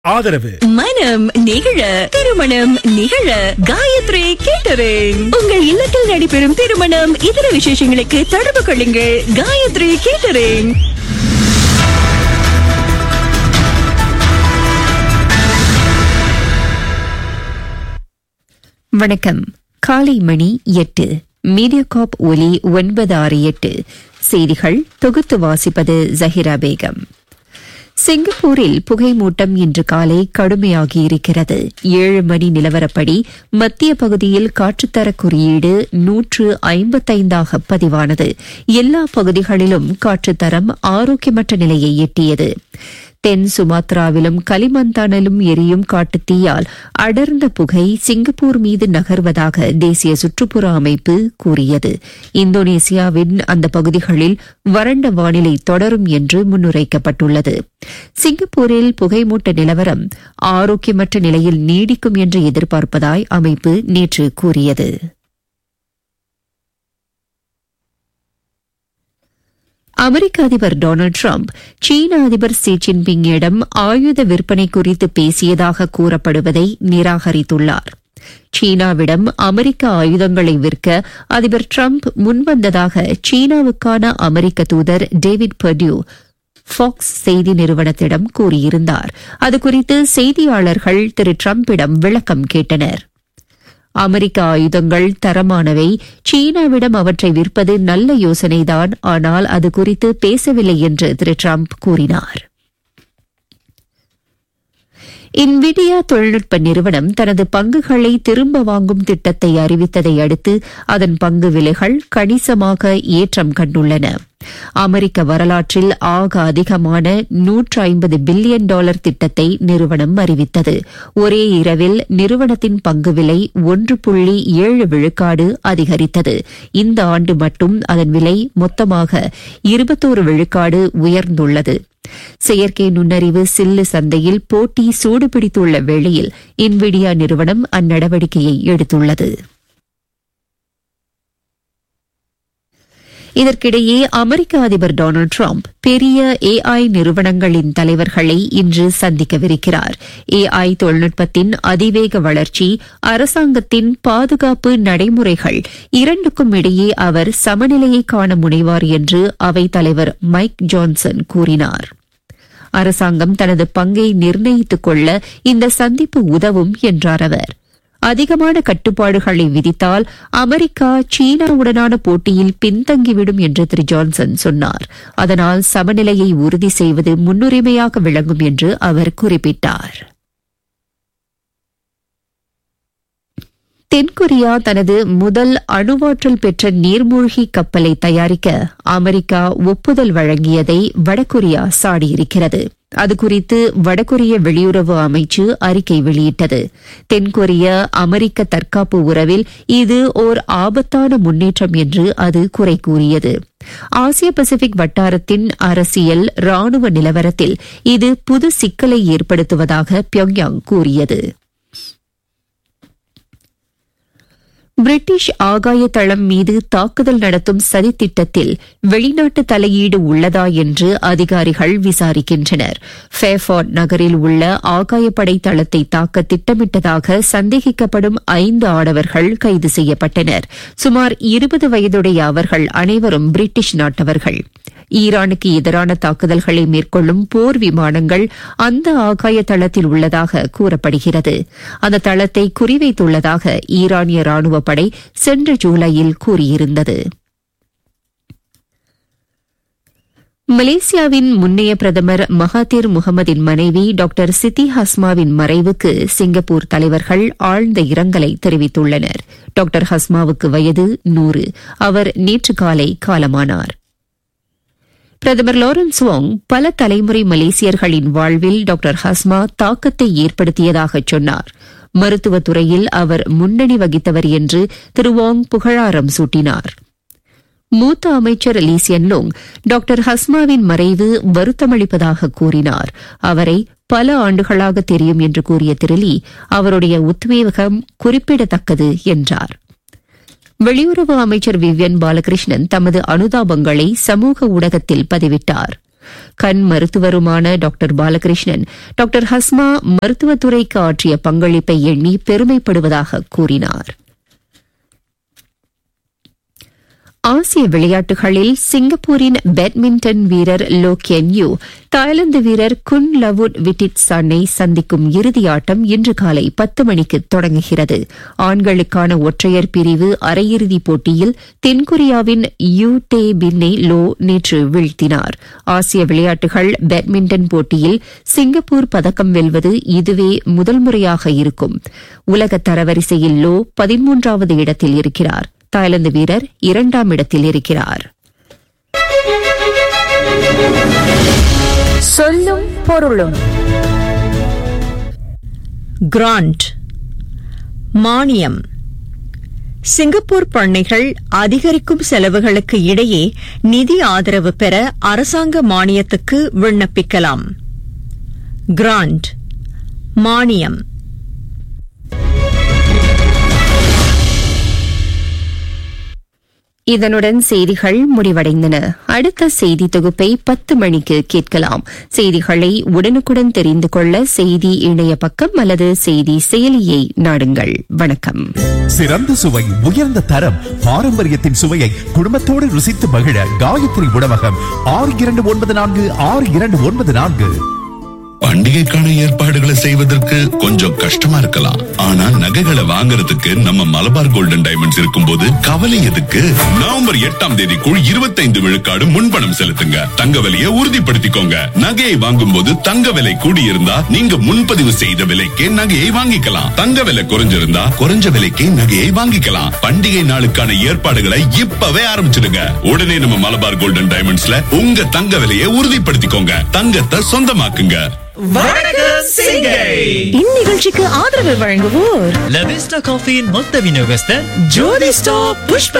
ஆதரவு மனம் நிகழ திருமணம் நிகழ காயத்ரி கேட்டரிங் உங்கள் இல்லத்தில் நடைபெறும் திருமணம் இதர விசேஷங்களுக்கு தொடர்பு கொள்ளுங்கள் காயத்ரி கேட்டரிங் வணக்கம் காலை மணி எட்டு மீடியாகாப் ஒலி ஒன்பது ஆறு எட்டு செய்திகள் தொகுத்து வாசிப்பது ஜஹிரா பேகம் சிங்கப்பூரில் புகைமூட்டம் இன்று காலை கடுமையாகியிருக்கிறது ஏழு மணி நிலவரப்படி மத்திய பகுதியில் காற்றுத்தர குறியீடு நூற்று ஐம்பத்தைந்தாக பதிவானது எல்லா பகுதிகளிலும் காற்றுத்தரம் ஆரோக்கியமற்ற நிலையை எட்டியது தென் சுமாத்ராவிலும் கலிமந்தானிலும் எரியும் காட்டுத்தீயால் அடர்ந்த புகை சிங்கப்பூர் மீது நகர்வதாக தேசிய சுற்றுப்புற அமைப்பு கூறியது இந்தோனேசியாவின் அந்த பகுதிகளில் வறண்ட வானிலை தொடரும் என்று முன்னுரைக்கப்பட்டுள்ளது சிங்கப்பூரில் புகைமூட்ட நிலவரம் ஆரோக்கியமற்ற நிலையில் நீடிக்கும் என்று எதிர்பார்ப்பதாய் அமைப்பு நேற்று கூறியது அமெரிக்க அதிபர் டொனால்டு டிரம்ப் சீன அதிபர் சி ஜின்பிங்கிடம் ஆயுத விற்பனை குறித்து பேசியதாக கூறப்படுவதை நிராகரித்துள்ளார் சீனாவிடம் அமெரிக்க ஆயுதங்களை விற்க அதிபர் டிரம்ப் முன்வந்ததாக சீனாவுக்கான அமெரிக்க தூதர் டேவிட் பர்டியூ ஃபாக்ஸ் செய்தி நிறுவனத்திடம் கூறியிருந்தார் அதுகுறித்து செய்தியாளர்கள் திரு டிரம்பிடம் விளக்கம் கேட்டனர் அமெரிக்க ஆயுதங்கள் தரமானவை சீனாவிடம் அவற்றை விற்பது நல்ல யோசனைதான் ஆனால் அது குறித்து பேசவில்லை என்று திரு டிரம்ப் கூறினார் இன்விடியா தொழில்நுட்ப நிறுவனம் தனது பங்குகளை திரும்ப வாங்கும் திட்டத்தை அறிவித்ததை அடுத்து அதன் பங்கு விலைகள் கணிசமாக ஏற்றம் கண்டுள்ளன அமெரிக்க வரலாற்றில் ஆக அதிகமான நூற்று ஐம்பது பில்லியன் டாலர் திட்டத்தை நிறுவனம் அறிவித்தது ஒரே இரவில் நிறுவனத்தின் பங்கு விலை ஒன்று புள்ளி ஏழு விழுக்காடு அதிகரித்தது இந்த ஆண்டு மட்டும் அதன் விலை மொத்தமாக இருபத்தோரு விழுக்காடு உயர்ந்துள்ளது செயற்கை நுண்ணறிவு சில்லு சந்தையில் போட்டி சூடுபிடித்துள்ள வேளையில் இன்விடியா நிறுவனம் அந்நடவடிக்கையை எடுத்துள்ளது இதற்கிடையே அமெரிக்க அதிபர் டொனால்டு டிரம்ப் பெரிய ஏஐ நிறுவனங்களின் தலைவர்களை இன்று சந்திக்கவிருக்கிறார் ஏஐ தொழில்நுட்பத்தின் அதிவேக வளர்ச்சி அரசாங்கத்தின் பாதுகாப்பு நடைமுறைகள் இரண்டுக்கும் இடையே அவர் சமநிலையை காண முனைவார் என்று அவைத் தலைவர் மைக் ஜான்சன் கூறினார் அரசாங்கம் தனது பங்கை நிர்ணயித்துக் கொள்ள இந்த சந்திப்பு உதவும் என்றார் அவர் அதிகமான கட்டுப்பாடுகளை விதித்தால் அமெரிக்கா சீனாவுடனான போட்டியில் பின்தங்கிவிடும் என்று திரு ஜான்சன் சொன்னார் அதனால் சமநிலையை உறுதி செய்வது முன்னுரிமையாக விளங்கும் என்று அவர் குறிப்பிட்டார் தென்கொரியா தனது முதல் அணுவாற்றல் பெற்ற நீர்மூழ்கி கப்பலை தயாரிக்க அமெரிக்கா ஒப்புதல் வழங்கியதை வடகொரியா சாடியிருக்கிறது அது குறித்து வடகொரிய வெளியுறவு அமைச்சு அறிக்கை வெளியிட்டது தென்கொரிய அமெரிக்க தற்காப்பு உறவில் இது ஓர் ஆபத்தான முன்னேற்றம் என்று அது குறை கூறியது ஆசிய பசிபிக் வட்டாரத்தின் அரசியல் ராணுவ நிலவரத்தில் இது புது சிக்கலை ஏற்படுத்துவதாக பியோங்யாங் கூறியது பிரிட்டிஷ் ஆகாய தளம் மீது தாக்குதல் நடத்தும் சதித்திட்டத்தில் வெளிநாட்டு தலையீடு உள்ளதா என்று அதிகாரிகள் விசாரிக்கின்றனர் ஃபேஃபார்ட் நகரில் உள்ள ஆகாயப்படை தளத்தை தாக்க திட்டமிட்டதாக சந்தேகிக்கப்படும் ஐந்து ஆடவர்கள் கைது செய்யப்பட்டனர் சுமார் இருபது வயதுடைய அவர்கள் அனைவரும் பிரிட்டிஷ் நாட்டவர்கள் ஈரானுக்கு எதிரான தாக்குதல்களை மேற்கொள்ளும் போர் விமானங்கள் அந்த ஆகாய தளத்தில் உள்ளதாக கூறப்படுகிறது அந்த தளத்தை குறிவைத்துள்ளதாக ஈரானிய ராணுவ படை சென்ற ஜூலையில் கூறியிருந்தது மலேசியாவின் முன்னைய பிரதமர் மகாதீர் முகமதின் மனைவி டாக்டர் சித்தி ஹஸ்மாவின் மறைவுக்கு சிங்கப்பூர் தலைவர்கள் ஆழ்ந்த இரங்கலை தெரிவித்துள்ளனர் டாக்டர் ஹஸ்மாவுக்கு வயது நூறு அவர் நேற்று காலை காலமானார் பிரதமர் லாரன்ஸ் வாங் பல தலைமுறை மலேசியர்களின் வாழ்வில் டாக்டர் ஹஸ்மா தாக்கத்தை ஏற்படுத்தியதாக சொன்னார் மருத்துவத் துறையில் அவர் முன்னணி வகித்தவர் என்று திரு வாங் புகழாரம் சூட்டினார் மூத்த அமைச்சர் லீசியன் லோங் டாக்டர் ஹஸ்மாவின் மறைவு வருத்தமளிப்பதாக கூறினார் அவரை பல ஆண்டுகளாக தெரியும் என்று கூறிய திரு லீ அவருடைய உத்வேகம் குறிப்பிடத்தக்கது என்றார் வெளியுறவு அமைச்சர் விவ்யன் பாலகிருஷ்ணன் தமது அனுதாபங்களை சமூக ஊடகத்தில் பதிவிட்டார் கண் மருத்துவருமான டாக்டர் பாலகிருஷ்ணன் டாக்டர் ஹஸ்மா மருத்துவத்துறைக்கு ஆற்றிய பங்களிப்பை எண்ணி பெருமைப்படுவதாக கூறினார் ஆசிய விளையாட்டுகளில் சிங்கப்பூரின் பேட்மிண்டன் வீரர் லோ கென் யூ தாய்லாந்து வீரர் குன் லவுட் விட்டிட் சன்னை சந்திக்கும் இறுதி ஆட்டம் இன்று காலை பத்து மணிக்கு தொடங்குகிறது ஆண்களுக்கான ஒற்றையர் பிரிவு அரையிறுதிப் போட்டியில் தென்கொரியாவின் யூ டே பின்னை லோ நேற்று வீழ்த்தினார் ஆசிய விளையாட்டுகள் பேட்மிண்டன் போட்டியில் சிங்கப்பூர் பதக்கம் வெல்வது இதுவே முதல் முறையாக இருக்கும் உலக தரவரிசையில் லோ பதிமூன்றாவது இடத்தில் இருக்கிறார் தாய்லாந்து வீரர் இரண்டாம் இடத்தில் இருக்கிறார் சொல்லும் பொருளும் கிராண்ட் மானியம் சிங்கப்பூர் பண்ணைகள் அதிகரிக்கும் செலவுகளுக்கு இடையே நிதி ஆதரவு பெற அரசாங்க மானியத்துக்கு விண்ணப்பிக்கலாம் கிராண்ட் மானியம் இதனுடன் செய்திகள் முடிவடைந்தன அடுத்த செய்தி தொகுப்பை பத்து மணிக்கு கேட்கலாம் செய்திகளை உடனுக்குடன் தெரிந்து கொள்ள செய்தி இணைய பக்கம் அல்லது செய்தி செயலியை நாடுங்கள் வணக்கம் சிறந்த சுவை உயர்ந்த தரம் பாரம்பரியத்தின் சுவையை குடும்பத்தோடு ருசித்து மகிழ காயத்ரி உணவகம் ஆறு இரண்டு ஒன்பது நான்கு ஆறு இரண்டு ஒன்பது நான்கு பண்டிகைக்கான ஏற்பாடுகளை செய்வதற்கு கொஞ்சம் கஷ்டமா இருக்கலாம் ஆனா நகைகளை வாங்குறதுக்கு நம்ம மலபார் கோல்டன் டைமண்ட்ஸ் இருக்கும்போது கவலை எதுக்கு நவம்பர் எட்டாம் தேதிக்குள் இருபத்தைந்து விழுக்காடு முன்பணம் செலுத்துங்க தங்க விலையை உறுதிப்படுத்திக்கோங்க நகையை வாங்கும் போது தங்க விலை கூடியிருந்தா நீங்க முன்பதிவு செய்த விலைக்கே நகையை வாங்கிக்கலாம் தங்க விலை குறைஞ்சிருந்தா குறைஞ்ச விலைக்கே நகையை வாங்கிக்கலாம் பண்டிகை நாளுக்கான ஏற்பாடுகளை இப்பவே ஆரம்பிச்சிடுங்க உடனே நம்ம மலபார் கோல்டன் டைமண்ட்ஸ்ல உங்க தங்க விலையை உறுதிப்படுத்திக்கோங்க தங்கத்தை சொந்தமாக்குங்க இந்நிகழ்ச்சிக்கு ஆதரவு வழங்குவோர் லவிஸ்டா காஃபியின் மொத்த விநியோகஸ்தர் ஜோதி ஸ்டாப் புஷ்ப